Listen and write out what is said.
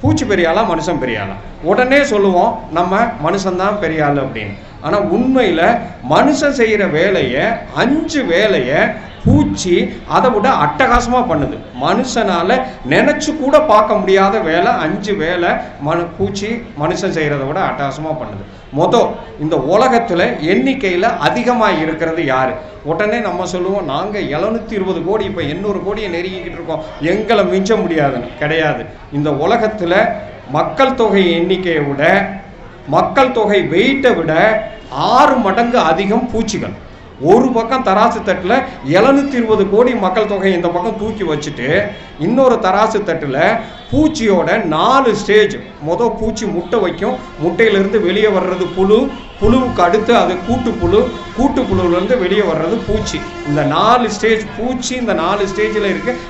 பூச்சி பெரிய ஆளா மனுஷன் பெரிய ஆளா உடனே சொல்லுவோம் நம்ம மனுஷன்தான் பெரிய ஆள் அப்படின்னு ஆனால் உண்மையில் மனுஷன் செய்கிற வேலையை அஞ்சு வேலையை பூச்சி அதை விட அட்டகாசமாக பண்ணுது மனுஷனால் நினச்சி கூட பார்க்க முடியாத வேலை அஞ்சு வேலை மனு பூச்சி மனுஷன் செய்கிறத விட அட்டகாசமாக பண்ணுது மொதல் இந்த உலகத்தில் எண்ணிக்கையில் அதிகமாக இருக்கிறது யார் உடனே நம்ம சொல்லுவோம் நாங்கள் எழுநூத்தி இருபது கோடி இப்போ எண்ணூறு கோடியை நெருங்கிக்கிட்டு இருக்கோம் எங்களை மிஞ்ச முடியாதுன்னு கிடையாது இந்த உலகத்தில் மக்கள் தொகை எண்ணிக்கையை விட மக்கள் தொகை வெயிட்டை விட ஆறு மடங்கு அதிகம் பூச்சிகள் ஒரு பக்கம் தராசு தட்டில் எழுநூத்தி இருபது கோடி மக்கள் தொகை இந்த பக்கம் தூக்கி வச்சுட்டு இன்னொரு தராசு தட்டில் பூச்சியோட நாலு ஸ்டேஜ் மொதல் பூச்சி முட்டை வைக்கும் முட்டையிலிருந்து வெளியே வர்றது புழு புழுவுக்கு அடுத்து அது கூட்டு புழு கூட்டு புழுவிலேருந்து வெளியே வர்றது பூச்சி இந்த நாலு ஸ்டேஜ் பூச்சி இந்த நாலு ஸ்டேஜில் இருக்கு